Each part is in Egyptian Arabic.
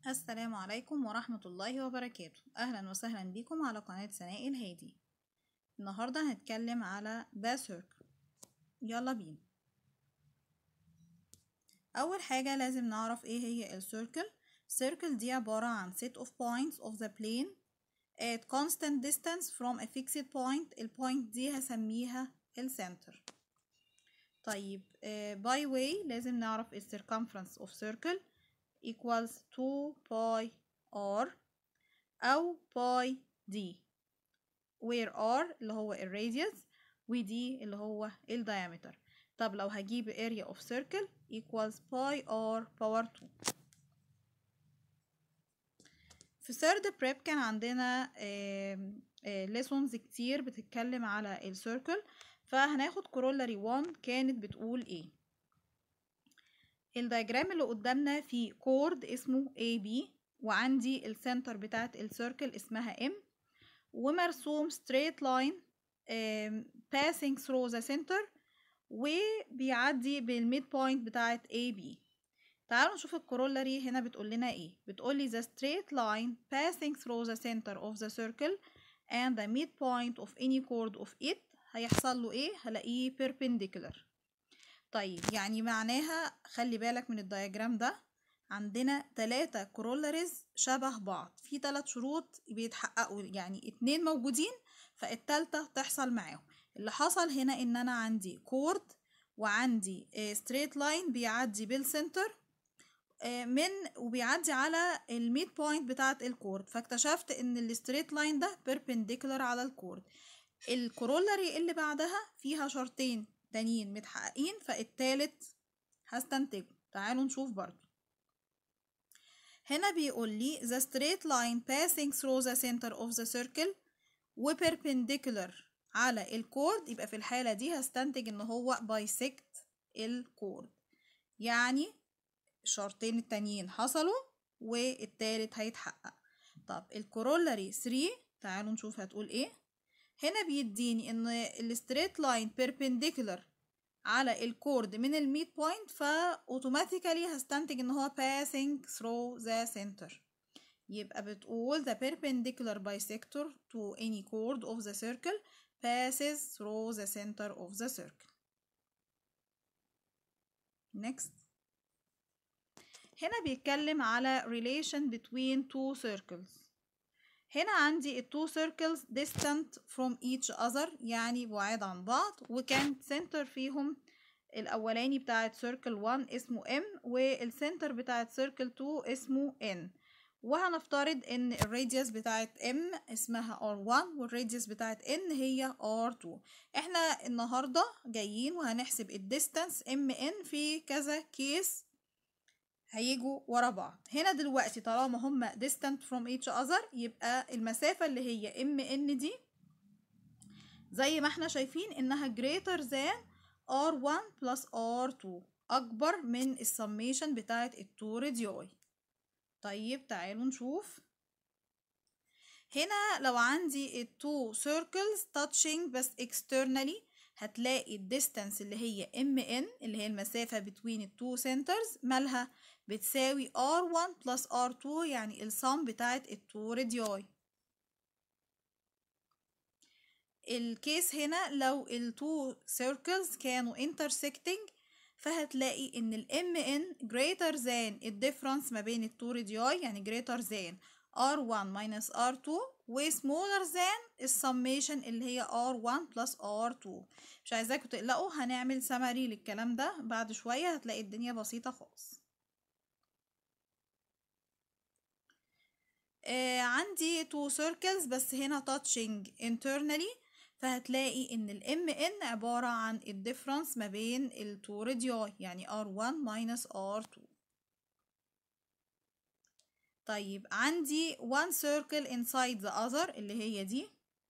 السلام عليكم ورحمة الله وبركاته أهلا وسهلا بكم على قناة سناء الهادي النهاردة هنتكلم على the circle يلا بينا أول حاجة لازم نعرف ايه هي السيركل circle دي عبارة عن set of points of the plane at constant distance from a fixed point البوينت دي هسميها السنتر طيب uh, by way لازم نعرف ال circumference of circle equals 2 pi r أو pi d where r اللي هو الراديوس و d اللي هو الدايمتر طب لو هجيب area of circle equals pi r power 2 في third prep كان عندنا lessons كتير بتتكلم على السيركل فهناخد corollary 1 كانت بتقول ايه الدياجرام اللي قدامنا فيه كورد اسمه AB وعندي السنتر بتاعت السيركل اسمها M ومرسوم straight line passing through the center وبيعدي بالميد بوينت بتاعت AB تعالوا نشوف الكورولاري هنا بتقول لنا ايه بتقول لي the straight line passing through the center of the circle and the midpoint of any chord of it هيحصل له ايه هلاقيه perpendicular طيب يعني معناها خلي بالك من الدياجرام ده عندنا تلاتة كورولاريز شبه بعض في تلات شروط بيتحققوا يعني اتنين موجودين فالتالتة تحصل معاهم اللي حصل هنا ان انا عندي كورد وعندي ستريت لاين بيعدي بالسنتر من وبيعدي على الميد بوينت بتاعت الكورد فاكتشفت ان الستريت لاين ده بيربنديكولار على الكورد الكورولاري اللي بعدها فيها شرطين تانيين متحققين فالتالت هستنتجه تعالوا نشوف برضو هنا بيقول لي the straight line passing through the center of the circle و perpendicular على الكورد يبقى في الحالة دي هستنتج ان هو bisect الكورد يعني الشرطين التانيين حصلوا والتالت هيتحقق طب الكورولاري 3 تعالوا نشوف هتقول ايه هنا بيديني ان الستريت لاين بيربنديكولار على الكورد من الميد بوينت فاوتوماتيكالي هستنتج ان هو passing through the center يبقى بتقول the perpendicular bisector to any chord of the circle passes through the center of the circle next هنا بيتكلم على relation between two circles هنا عندي التو circles distant from each other يعني بعاد عن بعض وكان center فيهم الأولاني بتاعت circle 1 اسمه M والسنتر بتاعت circle 2 اسمه N وهنفترض ان الراديوس بتاعت M اسمها R1 والراديوس بتاعت N هي R2 احنا النهاردة جايين وهنحسب الديستانس MN في كذا كيس هيجوا ورا بعض هنا دلوقتي طالما هما distant from each other يبقى المسافة اللي هي MN دي زي ما احنا شايفين انها greater than R1 plus R2 اكبر من السميشن بتاعت التو راديوي طيب تعالوا نشوف هنا لو عندي التو circles touching بس externally هتلاقي الديستانس اللي هي MN اللي هي المسافة between التو centers مالها بتساوي R1 plus R2 يعني الصم بتاعت التو راديوي الكيس هنا لو التو circles كانوا intersecting فهتلاقي ان ال MN greater than الديفرنس ما بين التو راديوي يعني greater than R1 minus R2 و smaller than السميشن اللي هي R1 plus R2 مش عايزاكم تقلقوا هنعمل سمري للكلام ده بعد شوية هتلاقي الدنيا بسيطة خالص آه عندي two circles بس هنا touching internally فهتلاقي ان ال MN عبارة عن الديفرنس ما بين ال two راديوي يعني R1 minus R2 طيب عندي one circle inside the other اللي هي دي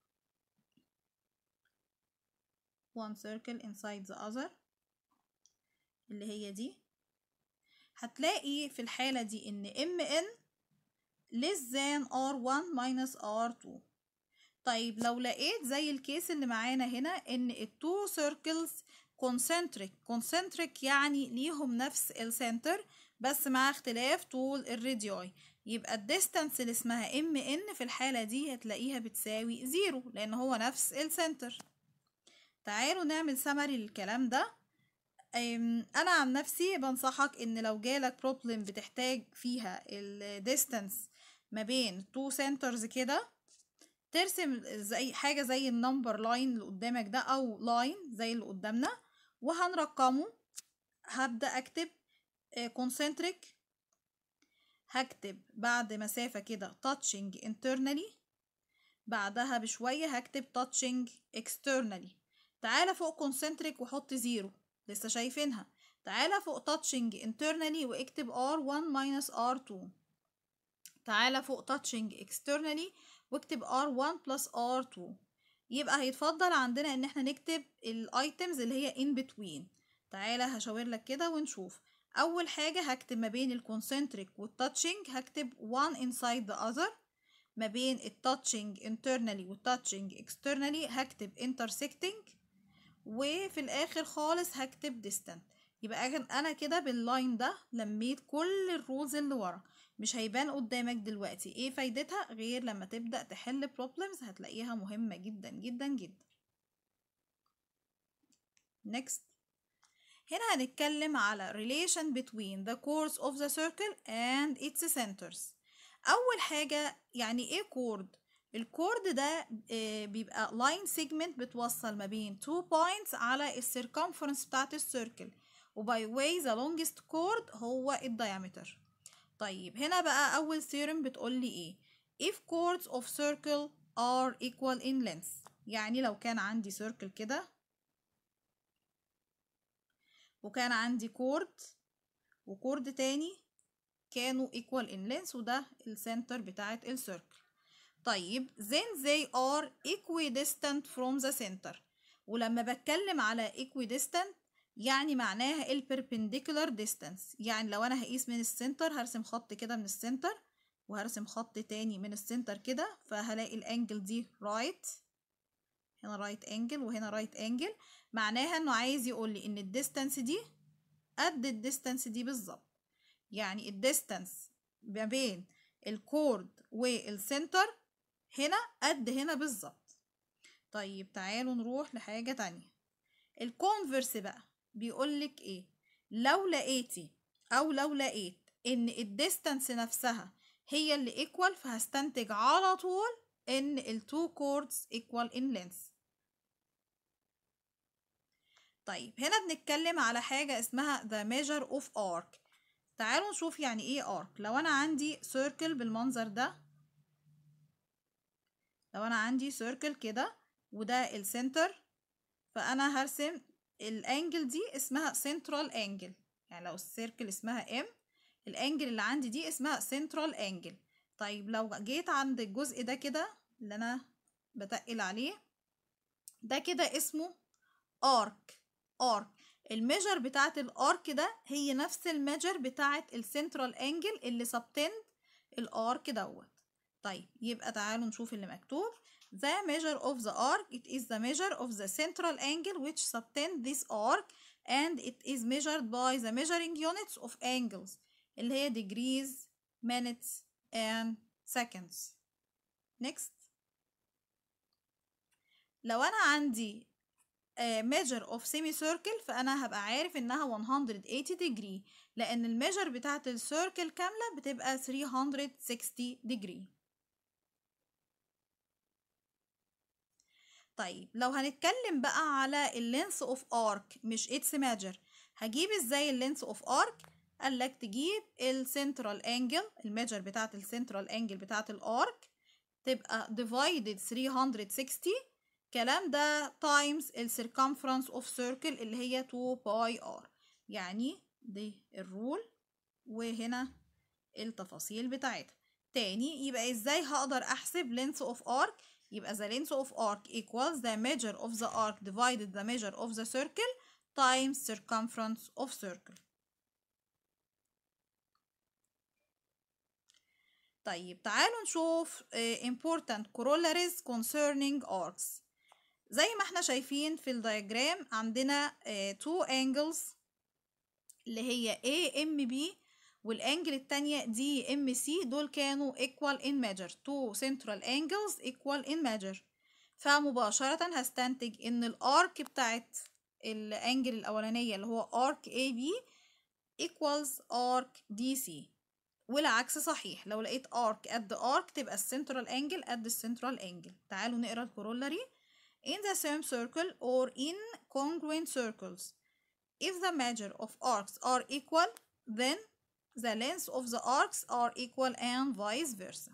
one circle inside the other اللي هي دي هتلاقي في الحالة دي ان MN less than R1 minus R2 طيب لو لقيت زي الكيس اللي معانا هنا ان التو circles concentric concentric يعني ليهم نفس السنتر بس مع اختلاف طول الراديوي يبقى الديستانس اللي اسمها ام ان في الحالة دي هتلاقيها بتساوي زيرو لان هو نفس السنتر تعالوا نعمل سمري للكلام ده انا عن نفسي بنصحك ان لو جالك بروبلم بتحتاج فيها الديستانس ما بين تو سنترز كده ترسم زي حاجه زي النمبر لاين اللي قدامك ده او لاين زي اللي قدامنا وهنرقمه هبدا اكتب كونسنتريك هكتب بعد مسافة كده touching internally بعدها بشوية هكتب touching externally تعالى فوق concentric وحط زيرو لسه شايفينها تعالى فوق touching internally واكتب R1 minus R2 تعالى فوق touching externally واكتب R1 plus R2 يبقى هيتفضل عندنا ان احنا نكتب الايتمز اللي هي in between تعالى هشاور لك كده ونشوف اول حاجه هكتب ما بين الكونسنتريك والتاتشنج هكتب one inside the other ما بين التاتشنج internally والتاتشنج externally هكتب intersecting وفي الاخر خالص هكتب distant يبقى انا كده باللاين ده لميت كل الرولز اللي ورا مش هيبان قدامك دلوقتي ايه فايدتها غير لما تبدأ تحل problems هتلاقيها مهمة جدا جدا جدا next هنا هنتكلم على relation between the chords of the circle and its centers أول حاجة يعني إيه chord؟ الكورد ده بيبقى line segment بتوصل ما بين two points على السيركمفرنس بتاعت السيركل وباي way the longest chord هو الدايمتر طيب هنا بقى أول theorem بتقول لي إيه؟ if chords of circle are equal in length يعني لو كان عندي circle كده وكان عندي كورد وكورد تاني كانوا equal in length وده السنتر بتاعت السيركل طيب then they are equidistant from the center ولما بتكلم على equidistant يعني معناها ال perpendicular distance يعني لو انا هقيس من السنتر هرسم خط كده من السنتر وهرسم خط تاني من السنتر كده فهلاقي الانجل دي right هنا رايت انجل وهنا رايت انجل معناها انه عايز يقول لي ان الديستانس دي قد الديستانس دي بالظبط يعني الديستانس ما بين الكورد والسنتر هنا قد هنا بالظبط طيب تعالوا نروح لحاجة تانية الكونفرس بقى بيقولك ايه لو لقيتي او لو لقيت ان الديستانس نفسها هي اللي ايكوال فهستنتج على طول ان التو كوردز ايكوال ان لينث طيب هنا بنتكلم على حاجة اسمها the measure of arc تعالوا نشوف يعني ايه arc لو انا عندي circle بالمنظر ده لو انا عندي circle كده وده السنتر فانا هرسم الانجل دي اسمها central angle يعني لو السيركل اسمها M الانجل اللي عندي دي اسمها central angle طيب لو جيت عند الجزء ده كده اللي انا بتقل عليه ده كده اسمه arc arc الميجر بتاعت الارك ده هي نفس الميجر بتاعت السنترال انجل اللي سبتند الارك دوت طيب يبقى تعالوا نشوف اللي مكتوب the measure of the arc it is the measure of the central angle which subtend this arc and it is measured by the measuring units of angles اللي هي degrees minutes and seconds next لو انا عندي measure of semicircle فانا هبقى عارف انها 180 degree لان الميجر بتاعت السيركل كاملة بتبقى 360 degree طيب لو هنتكلم بقى على اللينس اوف ارك مش اتس ماجر هجيب ازاي اللينس اوف ارك قال لك تجيب السنترال انجل الميجر بتاعت السنترال انجل بتاعت الارك تبقى divided 360 الكلام ده تايمز السيركمفرنس اوف سيركل اللي هي 2 باي ار يعني دي الرول وهنا التفاصيل بتاعتها تاني يبقى ازاي هقدر احسب length of arc يبقى the length of arc equals the measure of the arc divided the measure of the circle times circumference of circle طيب تعالوا نشوف uh, important corollaries concerning arcs زي ما احنا شايفين في الدياجرام عندنا uh, two angles اللي هي AMB والانجل التانية دي ام سي دول كانوا equal in measure two central angles equal in measure فمباشرة هستنتج ان الارك بتاعت الانجل الاولانية اللي هو arc AB equals arc DC والعكس صحيح لو لقيت arc قد arc تبقى السنترال انجل قد السنترال انجل تعالوا نقرا الكورولاري in the same circle or in congruent circles if the measure of arcs are equal then the length of the arcs are equal and vice versa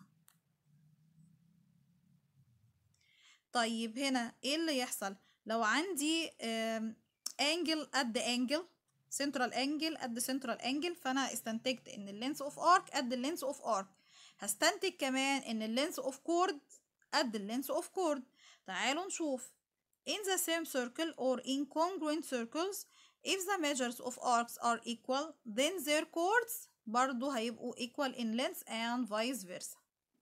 طيب هنا ايه اللي يحصل لو عندي انجل قد انجل سنترال انجل قد سنترال انجل فانا استنتجت ان اللينس اوف ارك قد اللينس اوف ارك هستنتج كمان ان اللينس اوف كورد قد اللينس اوف كورد تعالوا نشوف in the same circle or in congruent circles if the measures of arcs are equal then their chords برضو هيبقوا equal in length and vice versa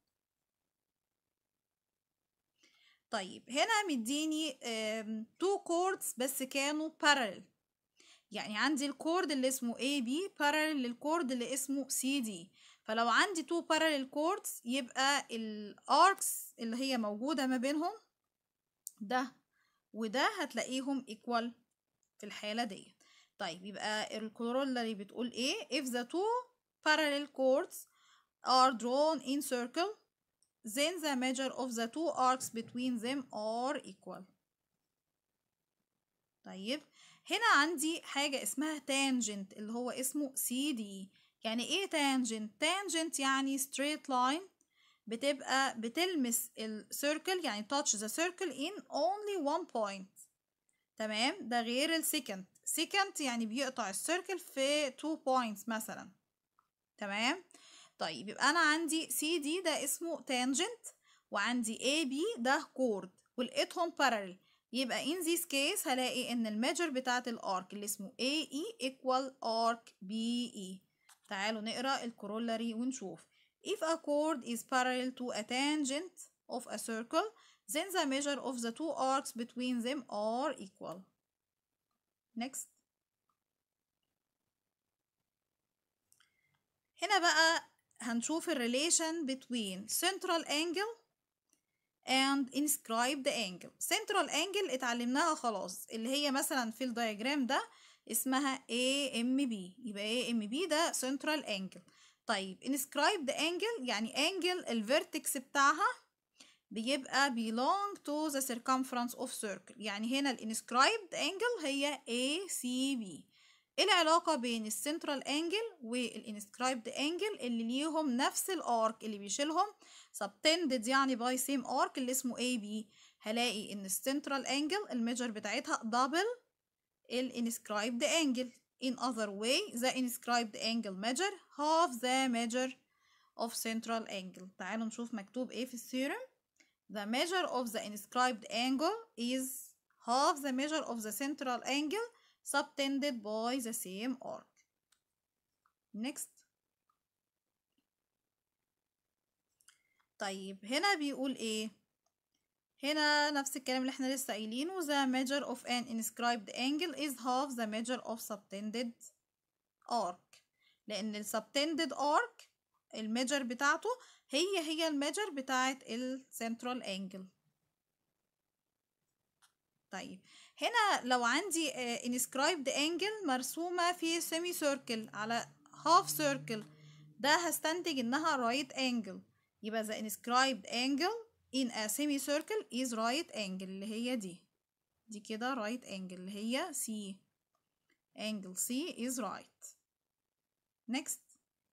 طيب هنا مديني um, two chords بس كانوا parallel يعني عندي الكورد اللي اسمه AB parallel للكورد اللي اسمه CD فلو عندي two parallel chords يبقى الاركس اللي هي موجودة ما بينهم ده وده هتلاقيهم equal في الحالة دي طيب يبقى الكورولاري بتقول ايه if the two parallel chords are drawn in circle then the measure of the two arcs between them are equal طيب هنا عندي حاجة اسمها tangent اللي هو اسمه CD يعني ايه tangent tangent يعني straight line بتبقى بتلمس السيركل يعني touch the circle in only one point تمام ده غير السكند سكند يعني بيقطع السيركل في two points مثلا تمام طيب يبقى انا عندي سي دي ده اسمه تانجنت وعندي اي بي ده كورد ولقيتهم parallel يبقى in this case هلاقي ان الميجر بتاعت الارك اللي اسمه AE equal arc BE تعالوا نقرا الكورولاري ونشوف if a chord is parallel to a tangent of a circle then the measure of the two arcs between them are equal next هنا بقى هنشوف الريليشن between central angle and inscribed angle central angle اتعلمناها خلاص اللي هي مثلا في الدياجرام ده اسمها AMB يبقى AMB ده central angle طيب inscribed angle يعني angle الفيرتكس بتاعها بيبقى belong to the circumference of circle يعني هنا الانسكرايبد angle هي ACB ايه العلاقة بين السنترال انجل والانسكرايبد انجل اللي ليهم نفس الارك اللي بيشيلهم subtended يعني باي سيم ارك اللي اسمه AB هلاقي ان السنترال انجل الميجر بتاعتها دبل الانسكرايبد انجل in other way the inscribed angle measure half the measure of central angle تعالوا نشوف مكتوب ايه في الثيورم the measure of the inscribed angle is half the measure of the central angle subtended by the same arc. Next. طيب هنا بيقول ايه هنا نفس الكلام اللي احنا لسه قايلينه the measure of an inscribed angle is half the measure of subtended arc لان ال subtended arc الميجر بتاعته هي هي الميجر بتاعت ال central angle طيب هنا لو عندي inscribed angle مرسومة في semi circle على half circle ده هستنتج انها right angle يبقى the inscribed angle in a semicircle is right angle اللي هي دي دي كده right angle اللي هي C angle C is right next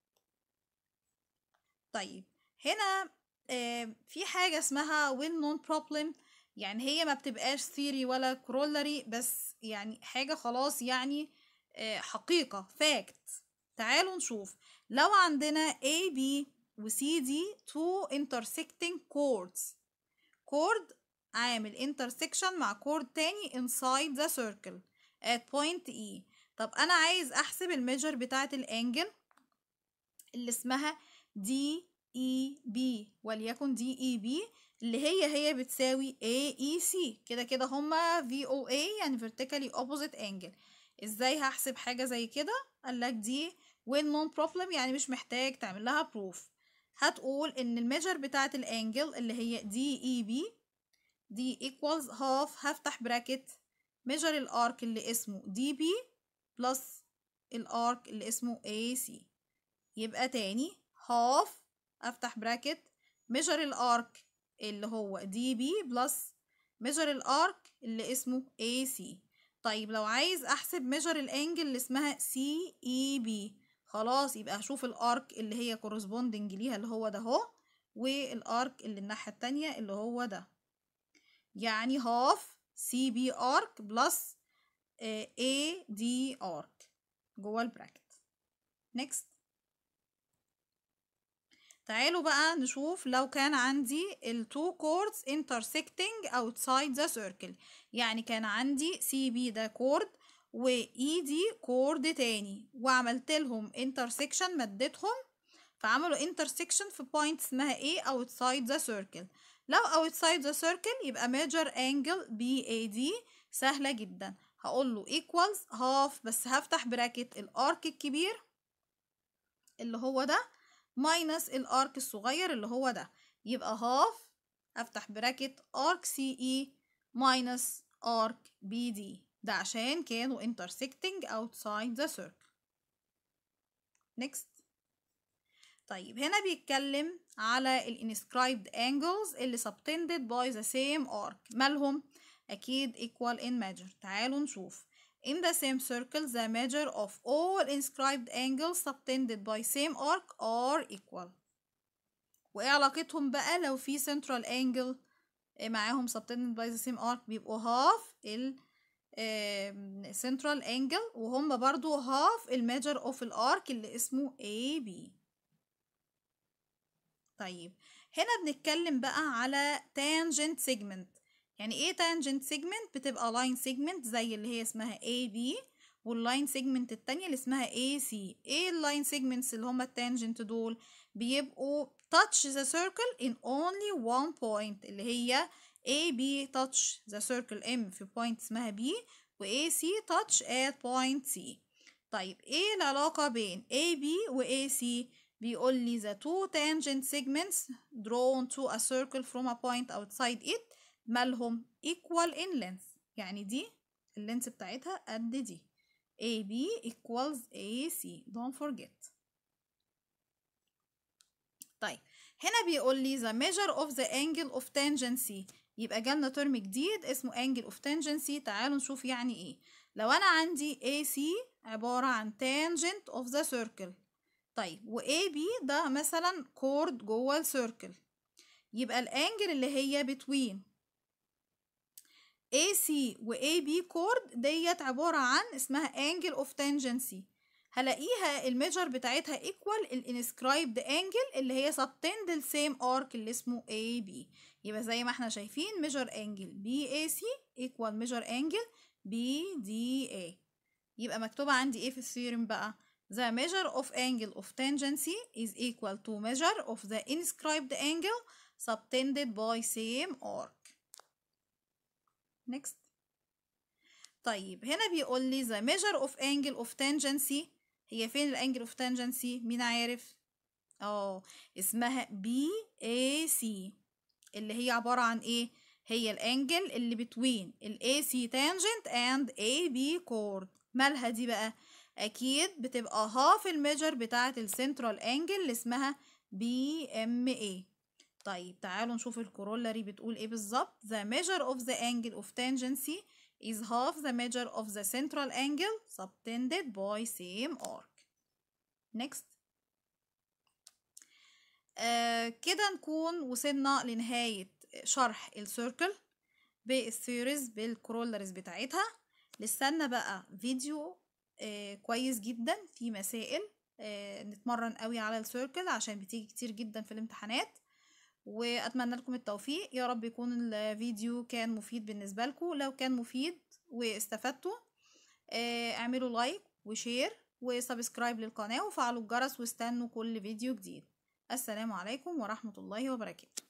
طيب هنا آه في حاجة اسمها well known problem يعني هي ما بتبقاش ثيري ولا كرولري بس يعني حاجة خلاص يعني آه حقيقة fact تعالوا نشوف لو عندنا A B و C D two intersecting chords chord عامل intersection مع chord تاني inside the circle at point E طب أنا عايز أحسب الميجر بتاعة الانجل اللي اسمها دي اي بي وليكن دي اي بي اللي هي هي بتساوي AEC كده كده هما VOA يعني vertically opposite angle ازاي هحسب حاجة زي كده قالك دي والنون بروبلم يعني مش محتاج تعمل لها بروف هتقول ان الميجر بتاعت الانجل اللي هي دي اي بي دي equals half هفتح براكت ميجر الارك اللي اسمه دي بي بلس الارك اللي اسمه اي سي يبقى تاني half افتح براكت ميجر الارك اللي هو دي بي بلس ميجر الارك اللي اسمه اي سي طيب لو عايز احسب ميجر الانجل اللي اسمها سي اي بي خلاص يبقى هشوف الارك اللي هي كورسبوندنج ليها اللي هو ده اهو والارك اللي الناحيه التانية اللي هو ده يعني هاف سي بي ارك بلس اي دي ارك جوه البراكت نيكست تعالوا بقى نشوف لو كان عندي ال two chords intersecting outside the circle يعني كان عندي سي بي ده chord و اي دي chord تاني وعملت لهم intersection مدتهم فعملوا intersection في point اسمها A outside the circle لو outside the circle يبقى major angle BAD سهلة جدا هقول له equals half بس هفتح براكت الارك الكبير اللي هو ده ماينس الارك الصغير اللي هو ده يبقى half افتح براكت arc CE ماينس arc BD ده عشان كانوا intersecting outside the circle next طيب هنا بيتكلم على ال inscribed angles اللي subtended by the same arc مالهم أكيد equal in measure تعالوا نشوف In the same circle the measure of all inscribed angles subtended by same arc are equal وإيه علاقتهم بقى لو في central angle معاهم subtended by the same arc بيبقوا half ال central angle وهم برضو half ال measure of الارك اللي اسمه AB طيب هنا بنتكلم بقى على tangent segment يعني ايه tangent segment بتبقى line segment زي اللي هي اسمها AB واللاين segment التانية اللي اسمها AC ايه اللاين segments اللي هما التانجنت دول بيبقوا touch the circle in only one point اللي هي AB touch the circle M في point اسمها B و AC touch at point C طيب ايه العلاقة بين AB و AC بيقول لي the two tangent segments drawn to a circle from a point outside it مالهم equal in length يعني دي اللينس بتاعتها قد دي AB equals AC don't forget طيب هنا بيقول لي the measure of the angle of tangency يبقى جالنا ترم جديد اسمه angle of tangency تعالوا نشوف يعني ايه لو انا عندي AC عبارة عن tangent of the circle طيب و AB ده مثلا كورد جوه السيركل يبقى الانجل اللي هي between AC و AB كورد ديت عبارة عن اسمها angle of tangency هلاقيها الميجر بتاعتها equal الانسكرايبد انجل اللي هي subtend السيم arc اللي اسمه AB يبقى زي ما احنا شايفين ميجر انجل BAC equal ميجر انجل BDA يبقى مكتوبة عندي ايه في الثيورم بقى The measure of angle of tangency is equal to measure of the inscribed angle subtended by same arc. Next. طيب هنا بيقول لي the measure of angle of tangency هي فين الانجل of tangency مين عارف اه اسمها BAC اللي هي عبارة عن ايه هي الانجل اللي between ال AC tangent and AB chord مالها دي بقى اكيد بتبقى هاف الميجر بتاعه السنترال انجل اللي اسمها بي ام اي طيب تعالوا نشوف الكورولاري بتقول ايه بالظبط the measure of the angle of tangency is half the measure of the central angle subtended by same arc next آه كده نكون وصلنا لنهاية شرح السيركل بالثيوريز بالكرولرز بتاعتها لسنا بقى فيديو آه كويس جدا في مسائل آه نتمرن قوي على السيركل عشان بتيجي كتير جدا في الامتحانات واتمنى لكم التوفيق يا رب يكون الفيديو كان مفيد بالنسبه لكم لو كان مفيد واستفدتوا آه اعملوا لايك وشير وسبسكرايب للقناه وفعلوا الجرس واستنوا كل فيديو جديد السلام عليكم ورحمه الله وبركاته